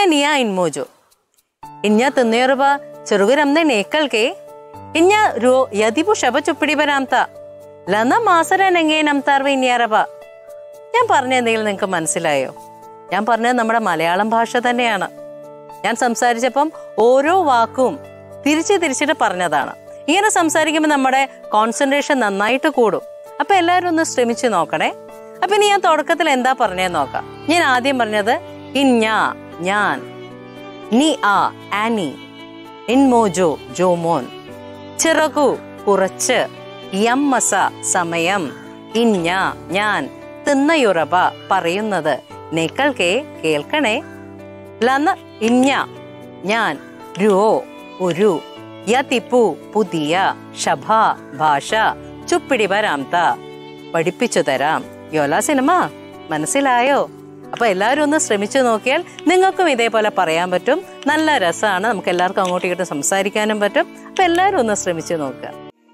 ನಿಯಾ ಇನ್ಮೋಜು ಇನ್ಯ ತಿನ್ನೇರುಬ ചെറുകുരംനെ നേക്കൾക്കെ ഇഞ്ഞ രോ യതിപു ശബ ചുപ്പിടി വരാംത ലന മാസരനെങ്ങേ നംതാർവ ഇനിയാറബ ഞാൻ പറഞ്ഞ എന്തെങ്കിലും നിങ്ങൾക്ക് മനസ്സിലായോ ഞാൻ പറഞ്ഞത് നമ്മുടെ മലയാളം ഭാഷ തന്നെയാണ് ഞാൻ സംസാരിച്ചപ്പം ഓരോ വാക്കും തിരിച്ച് തിരിച്ചിട്ട് പറഞ്ഞതാണ് ഇങ്ങനെ സംസാരിക്കുമ്പോൾ നമ്മുടെ കോൺസെൻട്രേഷൻ നന്നായിട്ട് കൂടും അപ്പൊ എല്ലാവരും ഒന്ന് ശ്രമിച്ചു നോക്കണേ അപ്പൊ ഇനി ഞാൻ തുടക്കത്തിൽ എന്താ പറഞ്ഞതെന്ന് നോക്കാം ഞാൻ ആദ്യം പറഞ്ഞത് ഇഞ്ഞ ഞാൻ നീ ആ ആനി ഇൻമോജോ ജോമോൻ ചിറകു കുറച്ച് യമ്മസ സമയം ഇഞ്ഞ ഞാൻ തിന്നയുറബ പറയുന്നത് നേക്കൾക്കേ കേൾക്കണേ ലന്ന ഇഞ്ഞ ഞാൻ രോ ഒരു യതിപ്പു പുതിയ ശഭ ഭാഷ ചുപ്പിടി വരാംത പഠിപ്പിച്ചു തരാം യോല സിനിമ മനസ്സിലായോ അപ്പൊ എല്ലാവരും ഒന്ന് ശ്രമിച്ചു നോക്കിയാൽ നിങ്ങൾക്കും ഇതേപോലെ പറയാൻ പറ്റും നല്ല രസമാണ് നമുക്ക് എല്ലാവർക്കും അങ്ങോട്ടും ഇങ്ങോട്ടും സംസാരിക്കാനും പറ്റും അപ്പൊ എല്ലാവരും ഒന്ന് ശ്രമിച്ചു നോക്കുക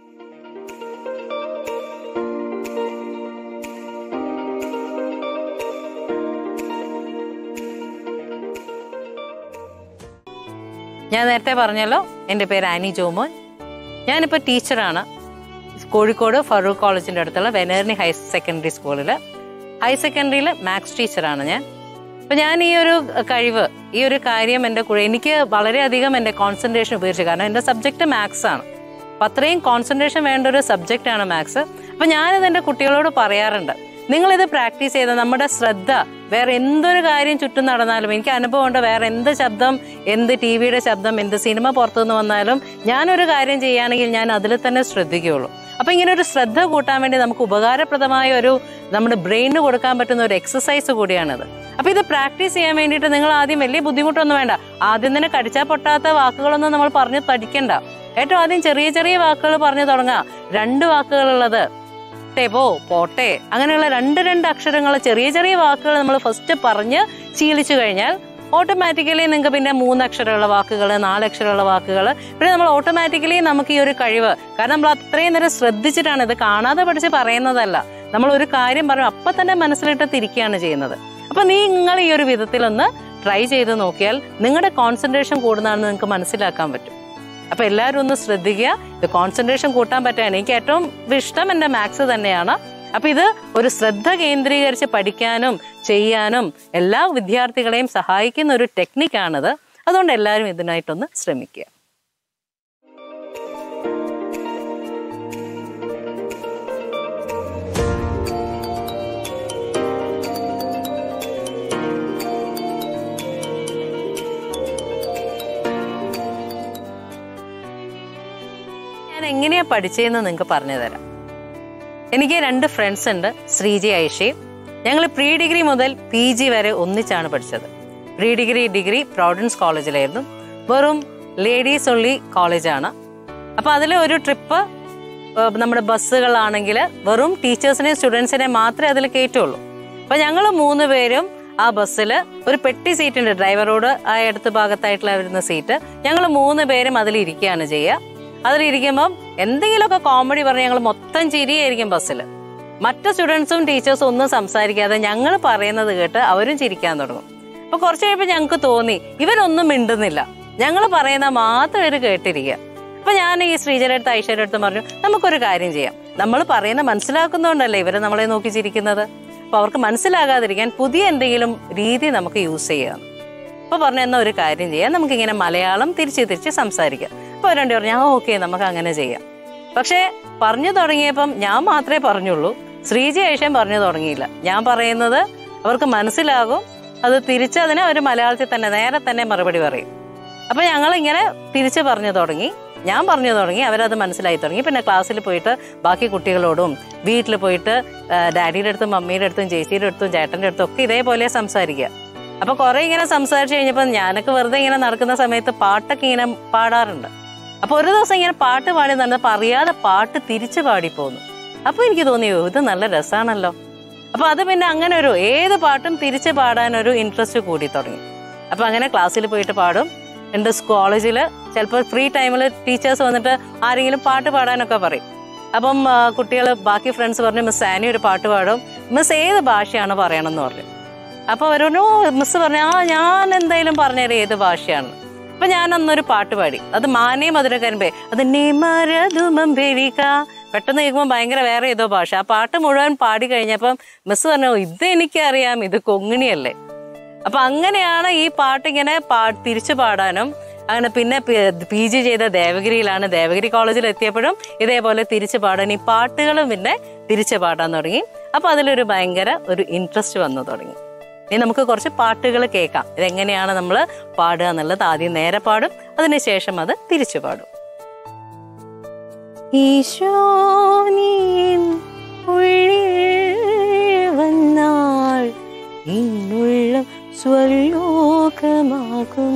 ഞാൻ നേരത്തെ പറഞ്ഞല്ലോ എൻ്റെ പേര് ആനി ജോമോൻ ഞാനിപ്പോൾ ടീച്ചറാണ് കോഴിക്കോട് ഫറൂഖ് കോളേജിൻ്റെ അടുത്തുള്ള വെനേറിനി ഹയർ സെക്കൻഡറി സ്കൂളിൽ ഹയർ സെക്കൻഡറിയിൽ മാത്സ് ടീച്ചറാണ് ഞാൻ അപ്പം ഞാൻ ഈ ഒരു കഴിവ് ഈ ഒരു കാര്യം എൻ്റെ കൂടെ എനിക്ക് വളരെയധികം എൻ്റെ കോൺസെൻട്രേഷൻ ഉപയോഗിച്ചു കാരണം എൻ്റെ സബ്ജക്റ്റ് മാത്സ് ആണ് അപ്പം അത്രയും കോൺസെൻട്രേഷൻ വേണ്ട ഒരു സബ്ജക്റ്റാണ് മാത്സ് അപ്പം ഞാനിത് എൻ്റെ കുട്ടികളോട് പറയാറുണ്ട് നിങ്ങളിത് പ്രാക്ടീസ് ചെയ്ത നമ്മുടെ ശ്രദ്ധ വേറെ എന്തൊരു കാര്യം ചുറ്റും നടന്നാലും എനിക്ക് അനുഭവമുണ്ട് വേറെ എന്ത് ശബ്ദം എന്ത് ടി വിയുടെ ശബ്ദം എന്ത് സിനിമ പുറത്തുനിന്ന് വന്നാലും ഞാനൊരു കാര്യം ചെയ്യുകയാണെങ്കിൽ ഞാൻ അതിൽ തന്നെ ശ്രദ്ധിക്കുകയുള്ളൂ അപ്പൊ ഇങ്ങനെ ഒരു ശ്രദ്ധ കൂട്ടാൻ വേണ്ടി നമുക്ക് ഉപകാരപ്രദമായ ഒരു നമ്മുടെ ബ്രെയിനിന് കൊടുക്കാൻ പറ്റുന്ന ഒരു എക്സസൈസ് കൂടിയാണിത് അപ്പൊ ഇത് പ്രാക്ടീസ് ചെയ്യാൻ വേണ്ടിയിട്ട് നിങ്ങൾ ആദ്യം വലിയ ബുദ്ധിമുട്ടൊന്നും വേണ്ട ആദ്യം തന്നെ കടിച്ചാൽ പൊട്ടാത്ത വാക്കുകളൊന്നും നമ്മൾ പറഞ്ഞ് പഠിക്കണ്ട ഏറ്റവും ആദ്യം ചെറിയ ചെറിയ വാക്കുകൾ പറഞ്ഞു തുടങ്ങാം രണ്ട് വാക്കുകളുള്ളത് ടെവോ പോട്ടെ അങ്ങനെയുള്ള രണ്ട് രണ്ട് അക്ഷരങ്ങൾ ചെറിയ ചെറിയ വാക്കുകൾ നമ്മൾ ഫസ്റ്റ് പറഞ്ഞ് ശീലിച്ചു കഴിഞ്ഞാൽ ഓട്ടോമാറ്റിക്കലി നിങ്ങൾക്ക് പിന്നെ മൂന്ന് അക്ഷരമുള്ള വാക്കുകൾ നാല് അക്ഷരമുള്ള വാക്കുകൾ പിന്നെ നമ്മൾ ഓട്ടോമാറ്റിക്കലി നമുക്ക് ഈ ഒരു കഴിവ് കാരണം നമ്മൾ അത്രയും നേരം ശ്രദ്ധിച്ചിട്ടാണ് ഇത് കാണാതെ പഠിച്ച് പറയുന്നതല്ല നമ്മൾ ഒരു കാര്യം പറയും അപ്പൊ തന്നെ മനസ്സിലിട്ട് തിരിക്കുകയാണ് ചെയ്യുന്നത് അപ്പൊ നിങ്ങൾ ഈ ഒരു വിധത്തിലൊന്ന് ട്രൈ ചെയ്ത് നോക്കിയാൽ നിങ്ങളുടെ കോൺസെൻട്രേഷൻ കൂടുന്നതാണെന്ന് നിങ്ങൾക്ക് മനസ്സിലാക്കാൻ പറ്റും അപ്പൊ എല്ലാവരും ഒന്ന് ശ്രദ്ധിക്കുക ഇത് കോൺസെൻട്രേഷൻ കൂട്ടാൻ പറ്റാൻ എനിക്ക് ഏറ്റവും ഇഷ്ടം എൻ്റെ മാത്സ് തന്നെയാണ് അപ്പൊ ഇത് ഒരു ശ്രദ്ധ കേന്ദ്രീകരിച്ച് പഠിക്കാനും ചെയ്യാനും എല്ലാ വിദ്യാർത്ഥികളെയും സഹായിക്കുന്ന ഒരു ടെക്നിക്കാണിത് അതുകൊണ്ട് എല്ലാവരും ഇതിനായിട്ടൊന്ന് ശ്രമിക്കുക ഞാൻ എങ്ങനെയാ പഠിച്ചതെന്ന് നിങ്ങൾക്ക് പറഞ്ഞു തരാം എനിക്ക് രണ്ട് ഫ്രണ്ട്സ് ഉണ്ട് ശ്രീജി ഐഷയും ഞങ്ങൾ പ്രീ ഡിഗ്രി മുതൽ പി ജി വരെ ഒന്നിച്ചാണ് പഠിച്ചത് പ്രീ ഡിഗ്രി ഡിഗ്രി പ്രോവിഡൻസ് കോളേജിലായിരുന്നു വെറും ലേഡീസ് ഒൺലി കോളേജാണ് അപ്പോൾ അതിൽ ഒരു ട്രിപ്പ് നമ്മുടെ ബസ്സുകളാണെങ്കിൽ വെറും ടീച്ചേഴ്സിനെയും സ്റ്റുഡൻസിനെയും മാത്രമേ അതിൽ കയറ്റുള്ളൂ അപ്പോൾ ഞങ്ങൾ മൂന്ന് പേരും ആ ബസ്സിൽ ഒരു പെട്ടി സീറ്റ് ഉണ്ട് ഡ്രൈവറോട് ആ അടുത്ത ഭാഗത്തായിട്ടുള്ള വരുന്ന സീറ്റ് ഞങ്ങൾ മൂന്ന് പേരും അതിൽ ഇരിക്കുകയാണ് ചെയ്യുക അതിലിരിക്കുമ്പം എന്തെങ്കിലുമൊക്കെ കോമഡി പറഞ്ഞ് ഞങ്ങൾ മൊത്തം ചിരിയായിരിക്കും ബസ്സിൽ മറ്റു സ്റ്റുഡൻസും ടീച്ചേഴ്സും ഒന്നും സംസാരിക്കാതെ ഞങ്ങൾ പറയുന്നത് കേട്ട് അവരും ചിരിക്കാൻ തുടങ്ങും അപ്പൊ കുറച്ച് കഴിയുമ്പോൾ ഞങ്ങൾക്ക് തോന്നി ഇവരൊന്നും മിണ്ടുന്നില്ല ഞങ്ങൾ പറയുന്ന മാത്രം ഇവർ കേട്ടിരിക്കുക അപ്പൊ ഞാൻ ഈ ശ്രീജയുടെ അടുത്ത് ഐശ്വര്യ അടുത്ത് പറഞ്ഞു നമുക്കൊരു കാര്യം ചെയ്യാം നമ്മൾ പറയുന്ന മനസ്സിലാക്കുന്നതുകൊണ്ടല്ലേ ഇവരെ നമ്മളെ നോക്കി ചിരിക്കുന്നത് അപ്പൊ അവർക്ക് മനസ്സിലാകാതിരിക്കാൻ പുതിയ എന്തെങ്കിലും രീതി നമുക്ക് യൂസ് ചെയ്യാം അപ്പൊ പറഞ്ഞു എന്നാ ഒരു കാര്യം ചെയ്യാം നമുക്കിങ്ങനെ മലയാളം തിരിച്ച് തിരിച്ച് സംസാരിക്കാം അപ്പൊ രണ്ടു പറഞ്ഞു ആ ഓക്കെ നമുക്ക് അങ്ങനെ ചെയ്യാം പക്ഷേ പറഞ്ഞു തുടങ്ങിയപ്പം ഞാൻ മാത്രമേ പറഞ്ഞുള്ളൂ ശ്രീജി ഐഷൻ പറഞ്ഞു തുടങ്ങിയില്ല ഞാൻ പറയുന്നത് അവർക്ക് മനസ്സിലാകും അത് തിരിച്ചതിന് അവർ മലയാളത്തിൽ തന്നെ നേരെ തന്നെ മറുപടി പറയും അപ്പൊ ഞങ്ങൾ ഇങ്ങനെ തിരിച്ചു പറഞ്ഞു തുടങ്ങി ഞാൻ പറഞ്ഞു തുടങ്ങി അവരത് മനസ്സിലായി തുടങ്ങി പിന്നെ ക്ലാസ്സിൽ പോയിട്ട് ബാക്കി കുട്ടികളോടും വീട്ടിൽ പോയിട്ട് ആ, ഡാഡിയുടെ അടുത്തും മമ്മിയുടെ അടുത്തും ചേച്ചിയുടെ അടുത്തും ചേട്ടൻ്റെ അടുത്തും ഒക്കെ ഇതേപോലെ സംസാരിക്കുക അപ്പൊ കുറെ ഇങ്ങനെ സംസാരിച്ചു കഴിഞ്ഞപ്പോൾ ഞാനൊക്കെ വെറുതെ ഇങ്ങനെ നടക്കുന്ന സമയത്ത് പാട്ടൊക്കെ ഇങ്ങനെ പാടാറുണ്ട് അപ്പൊ ഒരു ദിവസം ഇങ്ങനെ പാട്ട് പാടി നടന്നപ്പോൾ അറിയാതെ പാട്ട് തിരിച്ചു പാടിപ്പോന്നു അപ്പൊ എനിക്ക് തോന്നിയോ ഇത് നല്ല രസമാണല്ലോ അപ്പൊ അത് പിന്നെ അങ്ങനെ ഒരു ഏത് പാട്ടും തിരിച്ച് പാടാൻ ഒരു ഇൻട്രസ്റ്റ് കൂടി തുടങ്ങി അപ്പൊ അങ്ങനെ ക്ലാസ്സിൽ പോയിട്ട് പാടും എൻ്റെ കോളേജിൽ ചിലപ്പോൾ ഫ്രീ ടൈമിൽ ടീച്ചേഴ്സ് വന്നിട്ട് ആരെങ്കിലും പാട്ട് പാടാനൊക്കെ പറയും അപ്പം കുട്ടികൾ ബാക്കി ഫ്രണ്ട്സ് പറഞ്ഞു മിസ് ആനി ഒരു പാട്ട് പാടും മിസ് ഏത് ഭാഷയാണ് പറയണമെന്ന് പറഞ്ഞു അപ്പൊ അവരോട് മിസ് പറഞ്ഞു ആ ഞാൻ എന്തായാലും പറഞ്ഞുതരാം ഏത് ഭാഷയാണ് അപ്പൊ ഞാൻ അന്നൊരു പാട്ട് പാടി അത് മാനേ മധുരകരിമ്പേ അത് നിമരതുമംബേവിക പെട്ടെന്ന് കേൾക്കുമ്പോൾ ഭയങ്കര വേറെ ഏതോ ഭാഷ ആ പാട്ട് മുഴുവൻ പാടി കഴിഞ്ഞപ്പം മിസ് പറഞ്ഞു ഇത് എനിക്കറിയാം ഇത് കൊങ്ങിണിയല്ലേ അപ്പൊ അങ്ങനെയാണ് ഈ പാട്ട് ഇങ്ങനെ പാ തിരിച്ചു പാടാനും അങ്ങനെ പിന്നെ പി ജി ചെയ്ത ദേവഗിരിയിലാണ് ദേവഗിരി കോളേജിൽ എത്തിയപ്പോഴും ഇതേപോലെ തിരിച്ചു പാടാൻ ഈ പാട്ടുകളും പിന്നെ തിരിച്ചു പാടാൻ തുടങ്ങി അപ്പൊ അതിലൊരു ഭയങ്കര ഒരു ഇൻട്രസ്റ്റ് വന്നു തുടങ്ങി ഇനി നമുക്ക് കുറച്ച് പാട്ടുകൾ കേൾക്കാം ഇതെങ്ങനെയാണ് നമ്മൾ പാടുക എന്നുള്ളത് ആദ്യം നേരെ പാടും അതിനുശേഷം അത് തിരിച്ചു പാടും ഈശോനിൻ ഉള്ളിൽ വന്നാൽ ഇന്നുള്ളം സ്വലോകമാകും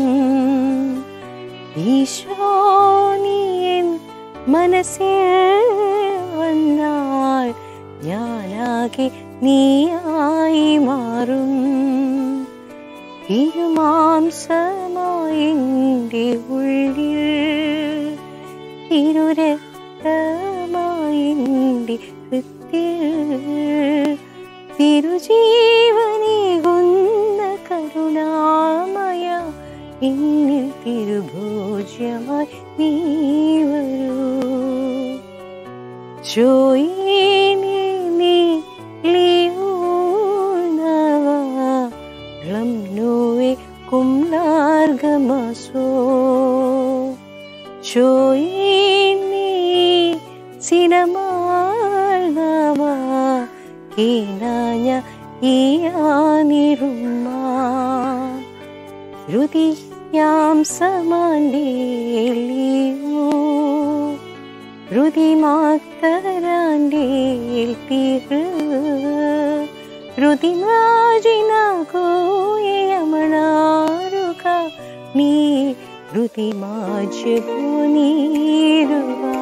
ഈശോനിൻ മനസ്സിൽ വന്നാൽ ഞാനാകെ നീയായി മാറും തിരുമാംസമായി എൻ്റെ ഉള്ളിൽ തിരുരക്തമായി എൻ്റെ ഹൃത്തിൽ തിരുജീവനേകുന്ന കരുണാമയ എന്നിൽ തിരുഭോജ്യമായി നീ വരൂ ചോയിനി നീ ലിയൂനവളം നോവെ കുംലാർഗമസോ ചോയിനി സിനമാൾനവ കീനാഞ്ഞ ഈയാനിരുമ്മ രുതിയാം സമാൻഡേലിയോ രുതിമാക്തരാൻഡേൽ തീർ രുതിമാജിനകോയമണാരുക നീ രുതിമാജു നീരുവാ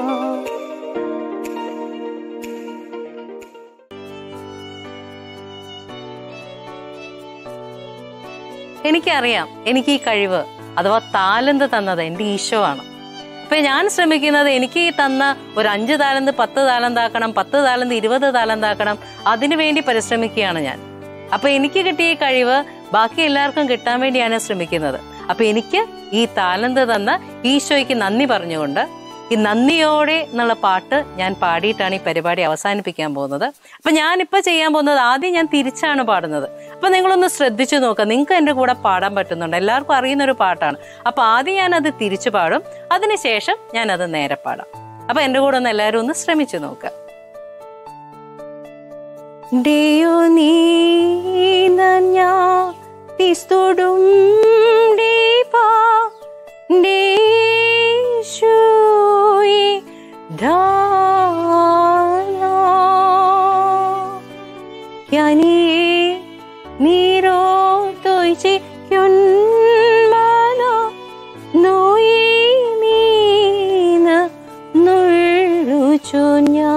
എനിക്കറിയാം എനിക്ക് ഈ കഴിവ് അഥവാ താലന്ത് തന്നത് എൻ്റെ ഈശോ ആണ് അപ്പൊ ഞാൻ ശ്രമിക്കുന്നത് എനിക്ക് ഈ തന്ന ഒരു അഞ്ച് താലന്ത് പത്ത് താലന്താക്കണം പത്ത് താലന്ത് ഇരുപത് താലന്താക്കണം അതിനു വേണ്ടി പരിശ്രമിക്കുകയാണ് ഞാൻ അപ്പൊ എനിക്ക് കിട്ടിയ ഈ കഴിവ് ബാക്കി എല്ലാവർക്കും കിട്ടാൻ വേണ്ടിയാണ് ശ്രമിക്കുന്നത് അപ്പൊ എനിക്ക് ഈ താലന്ത് തന്ന ഈശോയ്ക്ക് നന്ദി പറഞ്ഞുകൊണ്ട് ഈ നന്ദിയോടെ എന്നുള്ള പാട്ട് ഞാൻ പാടിയിട്ടാണ് ഈ പരിപാടി അവസാനിപ്പിക്കാൻ പോകുന്നത് അപ്പൊ ഞാനിപ്പോ ചെയ്യാൻ പോകുന്നത് ആദ്യം ഞാൻ തിരിച്ചാണ് പാടുന്നത് അപ്പൊ നിങ്ങളൊന്ന് ശ്രദ്ധിച്ചു നോക്കുക നിങ്ങൾക്ക് എൻ്റെ കൂടെ പാടാൻ പറ്റുന്നുണ്ട് എല്ലാവർക്കും അറിയുന്ന ഒരു പാട്ടാണ് അപ്പൊ ആദ്യം ഞാൻ അത് തിരിച്ചു പാടും അതിനുശേഷം ഞാൻ അത് നേരെ പാടാം അപ്പൊ എൻ്റെ കൂടെ ഒന്ന് എല്ലാവരും ഒന്ന് ശ്രമിച്ചു നോക്കുക Deo ni nanya tistodum depa de shui dana yani niro toichi kyun mana noi nina nullu chunya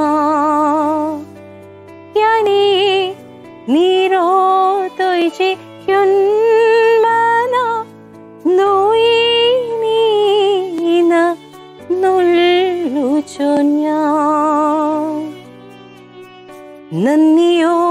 ഞാനീ നീരോ തൊയ്ച്ചി യുന്മന നോയി നീന നുള്ളു ചൊഞ്ഞ നന്ദിയോ